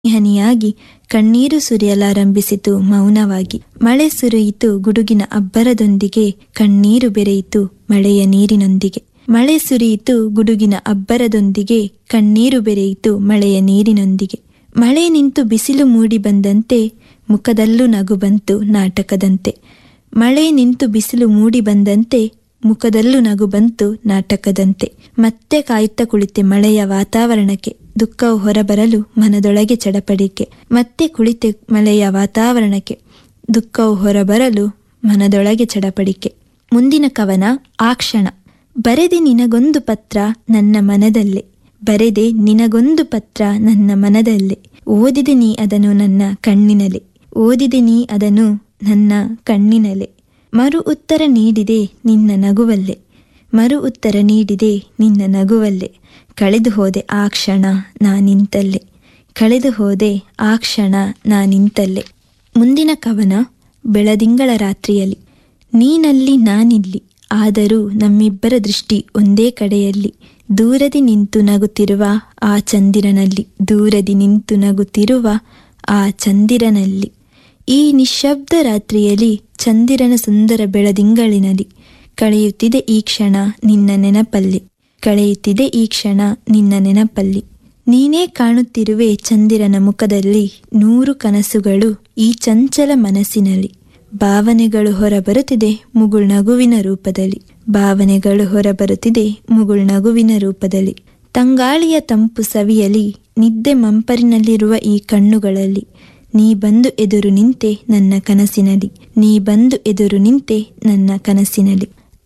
ಹನಿಯಾಗಿ ಕಣ್ಣೀರು ಸುರಿಯಲಾರಂಭಿಸಿತು ಮೌನವಾಗಿ ಮಳೆ ಸುರಿಯಿತು ಗುಡುಗಿನ ಅಬ್ಬರದೊಂದಿಗೆ ಕಣ್ಣೀರು ಬೆರೆಯಿತು ಮಳೆಯ ನೀರಿನೊಂದಿಗೆ ಮಳೆ ಸುರಿಯಿತು ಗುಡುಗಿನ ಅಬ್ಬರದೊಂದಿಗೆ ಕಣ್ಣೀರು ಬೆರೆಯಿತು ಮಳೆಯ ನೀರಿನೊಂದಿಗೆ ಮಳೆ ನಿಂತು ಬಿಸಿಲು ಮೂಡಿ ಬಂದಂತೆ ಮುಖದಲ್ಲೂ ನಗು ಬಂತು ನಾಟಕದಂತೆ ಮಳೆ ನಿಂತು ಬಿಸಿಲು ಮೂಡಿ ಬಂದಂತೆ ಮುಖದಲ್ಲೂ ನಗು ಬಂತು ನಾಟಕದಂತೆ ಮತ್ತೆ ಕಾಯುತ್ತಾ ಕುಳಿತೆ ಮಳೆಯ ವಾತಾವರಣಕ್ಕೆ ದುಃಖವು ಹೊರಬರಲು ಮನದೊಳಗೆ ಚಡಪಡಿಕೆ ಮತ್ತೆ ಕುಳಿತೆ ಮಳೆಯ ವಾತಾವರಣಕ್ಕೆ ದುಃಖವು ಹೊರಬರಲು ಮನದೊಳಗೆ ಚಡಪಡಿಕೆ ಮುಂದಿನ ಕವನ ಆ ಕ್ಷಣ ಬರೆದೆ ನಿನಗೊಂದು ಪತ್ರ ನನ್ನ ಮನದಲ್ಲೇ ಬರೆದೆ ನಿನಗೊಂದು ಪತ್ರ ನನ್ನ ಮನದಲ್ಲೇ ಓದಿದೆ ನೀ ಅದನ್ನು ನನ್ನ ಕಣ್ಣಿನಲೆ ಓದಿದೆ ನೀ ಅದನ್ನು ನನ್ನ ಕಣ್ಣಿನಲೆ ಮರು ಉತ್ತರ ನೀಡಿದೆ ನಿನ್ನ ನಗುವಲ್ಲೇ ಮರು ಉತ್ತರ ನೀಡಿದೆ ನಿನ್ನ ನಗುವಲ್ಲೇ ಕಳೆದು ಹೋದೆ ಆ ಕ್ಷಣ ನಾನಿಂತಲ್ಲೇ ಕಳೆದು ಹೋದೆ ಆ ಕ್ಷಣ ನಾನಿಂತಲ್ಲೇ ಮುಂದಿನ ಕವನ ಬೆಳದಿಂಗಳ ರಾತ್ರಿಯಲ್ಲಿ ನೀನಲ್ಲಿ ನಾನಿಲ್ಲಿ ಆದರೂ ನಮ್ಮಿಬ್ಬರ ದೃಷ್ಟಿ ಒಂದೇ ಕಡೆಯಲ್ಲಿ ದೂರದಿ ನಿಂತು ನಗುತ್ತಿರುವ ಆ ಚಂದಿರನಲ್ಲಿ ದೂರದಿ ನಿಂತು ನಗುತ್ತಿರುವ ಆ ಚಂದಿರನಲ್ಲಿ ಈ ನಿಶ್ಶಬ್ದ ರಾತ್ರಿಯಲ್ಲಿ ಚಂದಿರನ ಸುಂದರ ಬೆಳದಿಂಗಳಿನಲ್ಲಿ ಕಳೆಯುತ್ತಿದೆ ಈ ಕ್ಷಣ ನಿನ್ನ ನೆನಪಲ್ಲಿ ಕಳೆಯುತ್ತಿದೆ ಈ ಕ್ಷಣ ನಿನ್ನ ನೆನಪಲ್ಲಿ ನೀನೇ ಕಾಣುತ್ತಿರುವೆ ಚಂದಿರನ ಮುಖದಲ್ಲಿ ನೂರು ಕನಸುಗಳು ಈ ಚಂಚಲ ಮನಸ್ಸಿನಲ್ಲಿ ಭಾವನೆಗಳು ಹೊರಬರುತ್ತಿದೆ ಮುಗುಳ್ನಗುವಿನ ರೂಪದಲ್ಲಿ ಭಾವನೆಗಳು ಹೊರಬರುತ್ತಿದೆ ಮುಗುಳ್ನಗುವಿನ ರೂಪದಲ್ಲಿ ತಂಗಾಳಿಯ ತಂಪು ಸವಿಯಲಿ ನಿದ್ದೆ ಮಂಪರಿನಲ್ಲಿರುವ ಈ ಕಣ್ಣುಗಳಲ್ಲಿ ನೀ ಬಂದು ಎದುರು ನಿಂತೆ ನನ್ನ ಕನಸಿನಲ್ಲಿ ನೀ ಬಂದು ಎದುರು ನಿಂತೆ ನನ್ನ ಕನಸಿನಲ್ಲಿ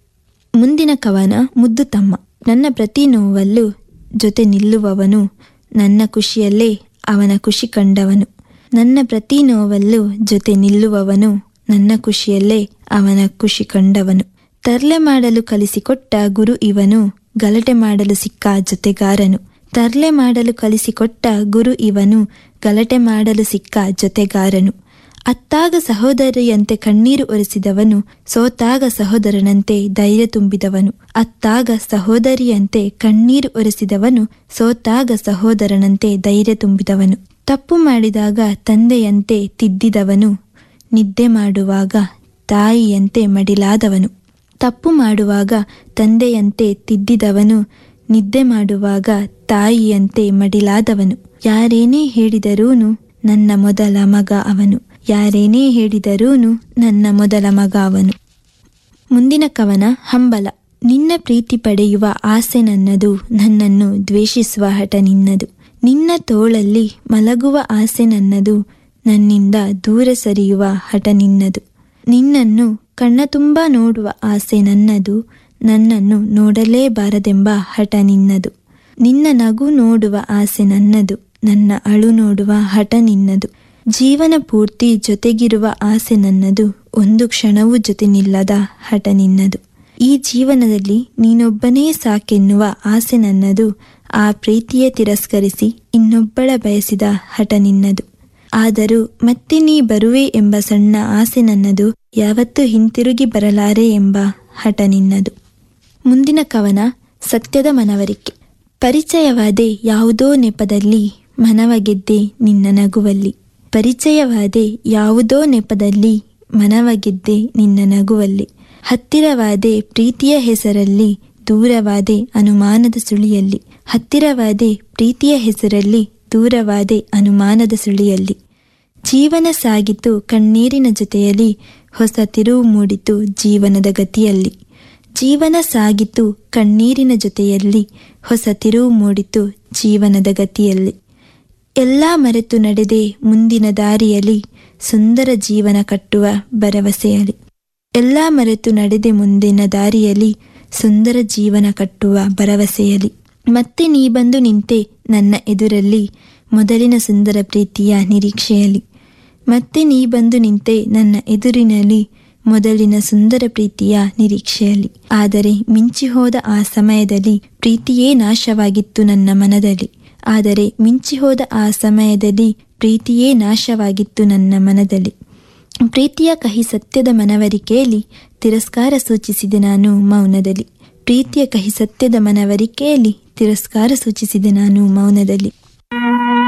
ಮುಂದಿನ ಕವನ ಮುದ್ದು ತಮ್ಮ ನನ್ನ ಪ್ರತಿ ನೋವಲ್ಲೂ ಜೊತೆ ನಿಲ್ಲುವವನು ನನ್ನ ಖುಷಿಯಲ್ಲೇ ಅವನ ಖುಷಿ ಕಂಡವನು ನನ್ನ ಪ್ರತಿ ನೋವಲ್ಲೂ ಜೊತೆ ನಿಲ್ಲುವವನು ನನ್ನ ಖುಷಿಯಲ್ಲೇ ಅವನ ಖುಷಿ ಕಂಡವನು ತರ್ಲೆ ಮಾಡಲು ಕಲಿಸಿಕೊಟ್ಟ ಗುರು ಇವನು ಗಲಾಟೆ ಮಾಡಲು ಸಿಕ್ಕ ಜೊತೆಗಾರನು ತರ್ಲೆ ಮಾಡಲು ಕಲಿಸಿಕೊಟ್ಟ ಗುರು ಇವನು ಗಲಾಟೆ ಮಾಡಲು ಸಿಕ್ಕ ಜೊತೆಗಾರನು ಅತ್ತಾಗ ಸಹೋದರಿಯಂತೆ ಕಣ್ಣೀರು ಒರೆಸಿದವನು ಸೋತಾಗ ಸಹೋದರನಂತೆ ಧೈರ್ಯ ತುಂಬಿದವನು ಅತ್ತಾಗ ಸಹೋದರಿಯಂತೆ ಕಣ್ಣೀರು ಒರೆಸಿದವನು ಸೋತಾಗ ಸಹೋದರನಂತೆ ಧೈರ್ಯ ತುಂಬಿದವನು ತಪ್ಪು ಮಾಡಿದಾಗ ತಂದೆಯಂತೆ ತಿದ್ದಿದವನು ನಿದ್ದೆ ಮಾಡುವಾಗ ತಾಯಿಯಂತೆ ಮಡಿಲಾದವನು ತಪ್ಪು ಮಾಡುವಾಗ ತಂದೆಯಂತೆ ತಿದ್ದಿದವನು ನಿದ್ದೆ ಮಾಡುವಾಗ ತಾಯಿಯಂತೆ ಮಡಿಲಾದವನು ಯಾರೇನೇ ಹೇಳಿದರೂನು ನನ್ನ ಮೊದಲ ಮಗ ಅವನು ಯಾರೇನೇ ಹೇಳಿದರೂನು ನನ್ನ ಮೊದಲ ಮಗ ಅವನು ಮುಂದಿನ ಕವನ ಹಂಬಲ ನಿನ್ನ ಪ್ರೀತಿ ಪಡೆಯುವ ಆಸೆ ನನ್ನದು ನನ್ನನ್ನು ದ್ವೇಷಿಸುವ ಹಠ ನಿನ್ನದು ನಿನ್ನ ತೋಳಲ್ಲಿ ಮಲಗುವ ಆಸೆ ನನ್ನದು ನನ್ನಿಂದ ದೂರ ಸರಿಯುವ ಹಠ ನಿನ್ನದು ನಿನ್ನನ್ನು ಕಣ್ಣ ತುಂಬ ನೋಡುವ ಆಸೆ ನನ್ನದು ನನ್ನನ್ನು ನೋಡಲೇಬಾರದೆಂಬ ಹಠ ನಿನ್ನದು ನಿನ್ನ ನಗು ನೋಡುವ ಆಸೆ ನನ್ನದು ನನ್ನ ಅಳು ನೋಡುವ ಹಠ ನಿನ್ನದು ಜೀವನ ಪೂರ್ತಿ ಜೊತೆಗಿರುವ ಆಸೆ ನನ್ನದು ಒಂದು ಕ್ಷಣವೂ ಜೊತೆ ನಿಲ್ಲದ ಹಠ ನಿನ್ನದು ಈ ಜೀವನದಲ್ಲಿ ನೀನೊಬ್ಬನೇ ಸಾಕೆನ್ನುವ ಆಸೆ ನನ್ನದು ಆ ಪ್ರೀತಿಯ ತಿರಸ್ಕರಿಸಿ ಇನ್ನೊಬ್ಬಳ ಬಯಸಿದ ಹಠ ನಿನ್ನದು ಆದರೂ ಮತ್ತೆ ನೀ ಬರುವೆ ಎಂಬ ಸಣ್ಣ ಆಸೆ ನನ್ನದು ಯಾವತ್ತೂ ಹಿಂತಿರುಗಿ ಬರಲಾರೆ ಎಂಬ ಹಠ ನಿನ್ನದು ಮುಂದಿನ ಕವನ ಸತ್ಯದ ಮನವರಿಕೆ ಪರಿಚಯವಾದೆ ಯಾವುದೋ ನೆಪದಲ್ಲಿ ಮನವ ಗೆದ್ದೆ ನಿನ್ನ ನಗುವಲ್ಲಿ ಪರಿಚಯವಾದೆ ಯಾವುದೋ ನೆಪದಲ್ಲಿ ಮನವ ಗೆದ್ದೆ ನಿನ್ನ ನಗುವಲ್ಲಿ ಹತ್ತಿರವಾದೆ ಪ್ರೀತಿಯ ಹೆಸರಲ್ಲಿ ದೂರವಾದೆ ಅನುಮಾನದ ಸುಳಿಯಲ್ಲಿ ಹತ್ತಿರವಾದೆ ಪ್ರೀತಿಯ ಹೆಸರಲ್ಲಿ ದೂರವಾದೆ ಅನುಮಾನದ ಸುಳಿಯಲ್ಲಿ ಜೀವನ ಸಾಗಿತು ಕಣ್ಣೀರಿನ ಜೊತೆಯಲ್ಲಿ ಹೊಸ ತಿರುವು ಮೂಡಿತು ಜೀವನದ ಗತಿಯಲ್ಲಿ ಜೀವನ ಸಾಗಿತು ಕಣ್ಣೀರಿನ ಜೊತೆಯಲ್ಲಿ ಹೊಸ ತಿರುವು ಮೂಡಿತು ಜೀವನದ ಗತಿಯಲ್ಲಿ ಎಲ್ಲ ಮರೆತು ನಡೆದೆ ಮುಂದಿನ ದಾರಿಯಲ್ಲಿ ಸುಂದರ ಜೀವನ ಕಟ್ಟುವ ಭರವಸೆಯಲ್ಲಿ ಎಲ್ಲ ಮರೆತು ನಡೆದೆ ಮುಂದಿನ ದಾರಿಯಲ್ಲಿ ಸುಂದರ ಜೀವನ ಕಟ್ಟುವ ಭರವಸೆಯಲ್ಲಿ ಮತ್ತೆ ನೀ ಬಂದು ನಿಂತೆ ನನ್ನ ಎದುರಲ್ಲಿ ಮೊದಲಿನ ಸುಂದರ ಪ್ರೀತಿಯ ನಿರೀಕ್ಷೆಯಲ್ಲಿ ಮತ್ತೆ ನೀ ಬಂದು ನಿಂತೆ ನನ್ನ ಎದುರಿನಲ್ಲಿ ಮೊದಲಿನ ಸುಂದರ ಪ್ರೀತಿಯ ನಿರೀಕ್ಷೆಯಲ್ಲಿ ಆದರೆ ಮಿಂಚಿ ಹೋದ ಆ ಸಮಯದಲ್ಲಿ ಪ್ರೀತಿಯೇ ನಾಶವಾಗಿತ್ತು ನನ್ನ ಮನದಲ್ಲಿ ಆದರೆ ಮಿಂಚಿ ಹೋದ ಆ ಸಮಯದಲ್ಲಿ ಪ್ರೀತಿಯೇ ನಾಶವಾಗಿತ್ತು ನನ್ನ ಮನದಲ್ಲಿ ಪ್ರೀತಿಯ ಕಹಿ ಸತ್ಯದ ಮನವರಿಕೆಯಲ್ಲಿ ತಿರಸ್ಕಾರ ಸೂಚಿಸಿದೆ ನಾನು ಮೌನದಲ್ಲಿ ಪ್ರೀತಿಯ ಕಹಿ ಸತ್ಯದ ಮನವರಿಕೆಯಲ್ಲಿ ತಿರಸ್ಕಾರ ಸೂಚಿಸಿದೆ ನಾನು ಮೌನದಲ್ಲಿ